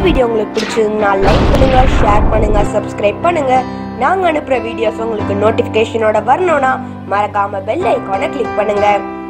video உங்களுக்கு பிடிச்சிருந்தா like பண்ணுங்க ஷேர் பண்ணுங்க சப்ஸ்கிரைப் பண்ணுங்க நாங்க அனுப்புற வீடியோஸ் உங்களுக்கு நோட்டிபிகேஷனோட வரணும்னா மறக்காம பெல் ஐகானை கிளிக் பண்ணுங்க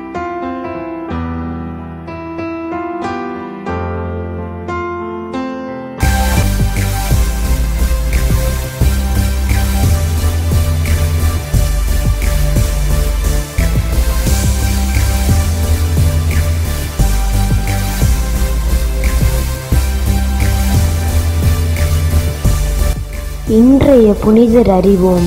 இன்றைய புனிதர் அறிவோம்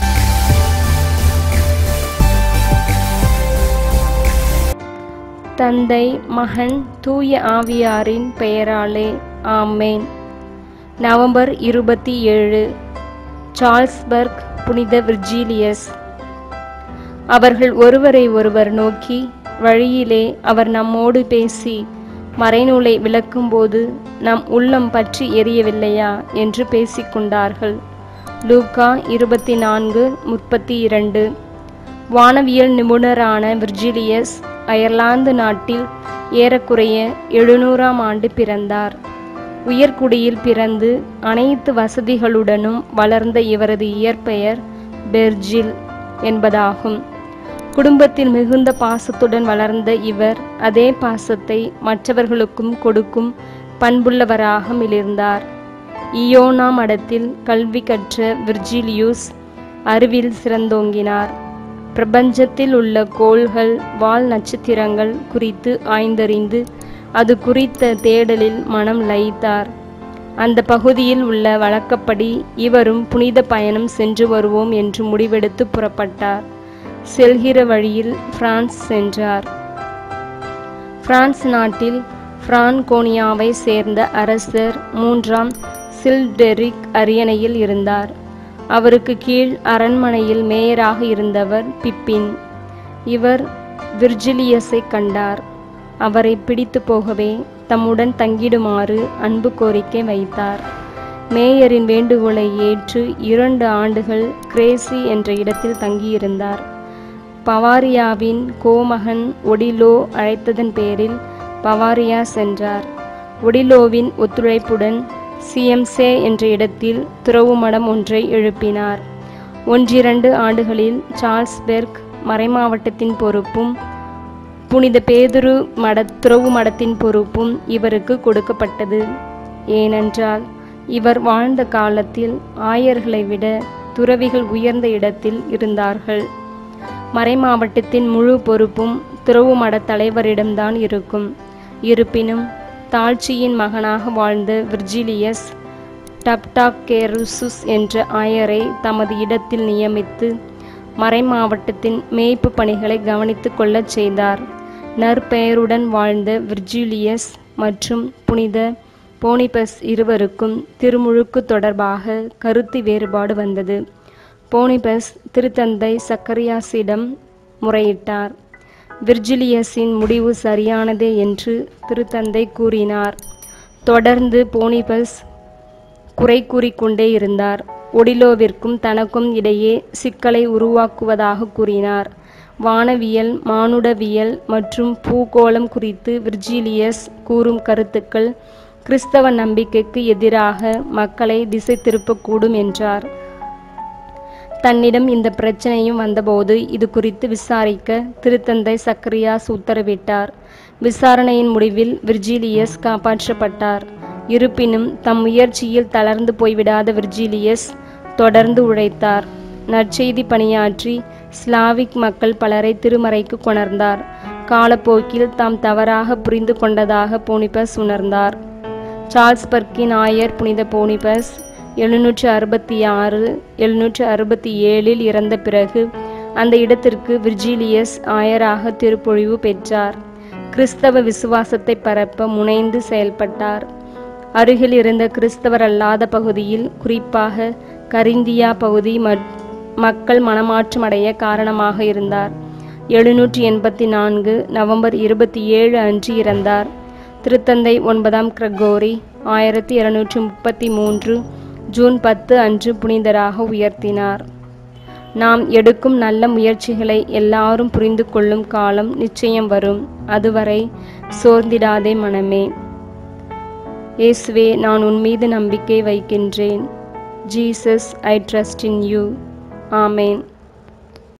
தந்தை மகன் தூய ஆவியாரின் பெயராலே ஆமேன் நவம்பர் இருபத்தி ஏழு சார்ல்ஸ்பர்க் புனித விர்ஜீலியஸ் அவர்கள் ஒருவரை ஒருவர் நோக்கி வழியிலே அவர் நம்மோடு பேசி மறைநூலை விளக்கும்போது நம் உள்ளம் பற்றி எரியவில்லையா என்று பேசிக்கொண்டார்கள் லூக்கா இருபத்தி நான்கு முப்பத்தி இரண்டு வானவியல் நிபுணரான விர்ஜிலியஸ் அயர்லாந்து நாட்டில் ஏறக்குறைய எழுநூறாம் ஆண்டு பிறந்தார் உயர்குடியில் பிறந்து அனைத்து வசதிகளுடனும் வளர்ந்த இவரது இயற்பெயர் பெர்ஜில் என்பதாகும் குடும்பத்தில் மிகுந்த பாசத்துடன் வளர்ந்த இவர் அதே பாசத்தை மற்றவர்களுக்கும் கொடுக்கும் பண்புள்ளவராக மிளிர்ந்தார் இயோனா மடத்தில் கல்வி கற்ற விர்ஜிலியூஸ் அறிவில் சிறந்தோங்கினார் பிரபஞ்சத்தில் உள்ள கோள்கள் வால் நட்சத்திரங்கள் குறித்து ஆய்ந்தறிந்து அது குறித்த தேடலில் மனம் லயித்தார் அந்த பகுதியில் உள்ள வழக்கப்படி இவரும் புனித பயணம் சென்று வருவோம் என்று முடிவெடுத்து புறப்பட்டார் செல்கிற வழியில் பிரான்ஸ் சென்றார் பிரான்ஸ் நாட்டில் பிரான்கோனியாவை சேர்ந்த அரசர் மூன்றாம் சில்டெரிக் அரியணையில் இருந்தார் அவருக்கு கீழ் அரண்மனையில் மேயராக இருந்தவர் பிப்பின் இவர் விர்ஜிலியஸை கண்டார் அவரை பிடித்து போகவே தம்முடன் தங்கிடுமாறு அன்பு கோரிக்கை வைத்தார் மேயரின் வேண்டுகோளை ஏற்று இரண்டு ஆண்டுகள் கிரேசி என்ற இடத்தில் தங்கியிருந்தார் பவாரியாவின் கோமகன் ஒடிலோ அழைத்ததன் பேரில் பவாரியா சென்றார் ஒடிலோவின் ஒத்துழைப்புடன் சிஎம்சே என்ற இடத்தில் துறவு மடம் ஒன்றை எழுப்பினார் ஒன்றிரண்டு ஆண்டுகளில் சார்ல்ஸ்பெர்க் மறைமாவட்டத்தின் பொறுப்பும் புனித பேதுரு மட துறவு மடத்தின் பொறுப்பும் இவருக்கு கொடுக்கப்பட்டது ஏனென்றால் இவர் வாழ்ந்த காலத்தில் ஆயர்களை விட துறவிகள் உயர்ந்த இடத்தில் இருந்தார்கள் மறைமாவட்டத்தின் முழு பொறுப்பும் துறவு மட தலைவரிடம்தான் இருக்கும் இருப்பினும் தாழ்ச்சியின் மகனாக வாழ்ந்த விர்ஜிலியஸ் டப்டாக்கேருசுஸ் என்ற ஆயரை தமது இடத்தில் நியமித்து மறைமாவட்டத்தின் மேய்ப்பு பணிகளை கவனித்து கொள்ளச் செய்தார் நற்பெயருடன் வாழ்ந்த விர்ஜிலியஸ் மற்றும் புனித போனிபஸ் இருவருக்கும் திருமுழுக்கு தொடர்பாக கருத்து வேறுபாடு வந்தது போனிபஸ் திருத்தந்தை சக்கரியாசிடம் முறையிட்டார் விர்ஜிலியஸின் முடிவு சரியானதே என்று திருத்தந்தை கூறினார் தொடர்ந்து போனிபஸ் குறை கூறிக்கொண்டே இருந்தார் ஒடிலோவிற்கும் தனக்கும் இடையே சிக்கலை உருவாக்குவதாக கூறினார் வானவியல் மானுடவியல் மற்றும் பூகோளம் குறித்து விர்ஜீலியஸ் கூறும் கருத்துக்கள் கிறிஸ்தவ நம்பிக்கைக்கு எதிராக மக்களை திசை திருப்பக்கூடும் என்றார் தன்னிடம் இந்த பிரச்சனையும் வந்தபோது இது குறித்து விசாரிக்க திருத்தந்தை சக்கரியாஸ் உத்தரவிட்டார் விசாரணையின் முடிவில் விர்ஜீலியஸ் காப்பாற்றப்பட்டார் இருப்பினும் தம் முயற்சியில் தளர்ந்து போய்விடாத விர்ஜீலியஸ் தொடர்ந்து உழைத்தார் நற்செய்தி பணியாற்றி ஸ்லாவிக் மக்கள் பலரை திருமறைக்கு கொணர்ந்தார் காலப்போக்கில் தாம் தவறாக புரிந்து கொண்டதாக போனிபஸ் உணர்ந்தார் சார்ல்ஸ்பர்க்கின் ஆயர் புனித போனிபஸ் எழுநூற்று அறுபத்தி ஆறு எழுநூற்று அறுபத்தி ஏழில் இறந்த பிறகு அந்த இடத்திற்கு விர்ஜீலியஸ் ஆயராக திருப்பொழிவு பெற்றார் கிறிஸ்தவ விசுவாசத்தை பரப்ப முனைந்து செயல்பட்டார் அருகில் இருந்த கிறிஸ்தவர் அல்லாத பகுதியில் குறிப்பாக கரிந்தியா பகுதி மக்கள் மனமாற்றமடைய காரணமாக இருந்தார் எழுநூற்றி எண்பத்தி நான்கு நவம்பர் இருபத்தி ஏழு அன்று இறந்தார் திருத்தந்தை ஒன்பதாம் கிரகோரி ஆயிரத்தி இருநூற்றி முப்பத்தி மூன்று ஜூன் பத்து அன்று புனிதராக உயர்த்தினார் நாம் எடுக்கும் நல்ல முயற்சிகளை எல்லாரும் புரிந்து கொள்ளும் காலம் நிச்சயம் வரும் அதுவரை சோர்ந்திடாதே மனமே இயேசுவே நான் உன் மீது நம்பிக்கை வைக்கின்றேன் Jesus I trust in you amen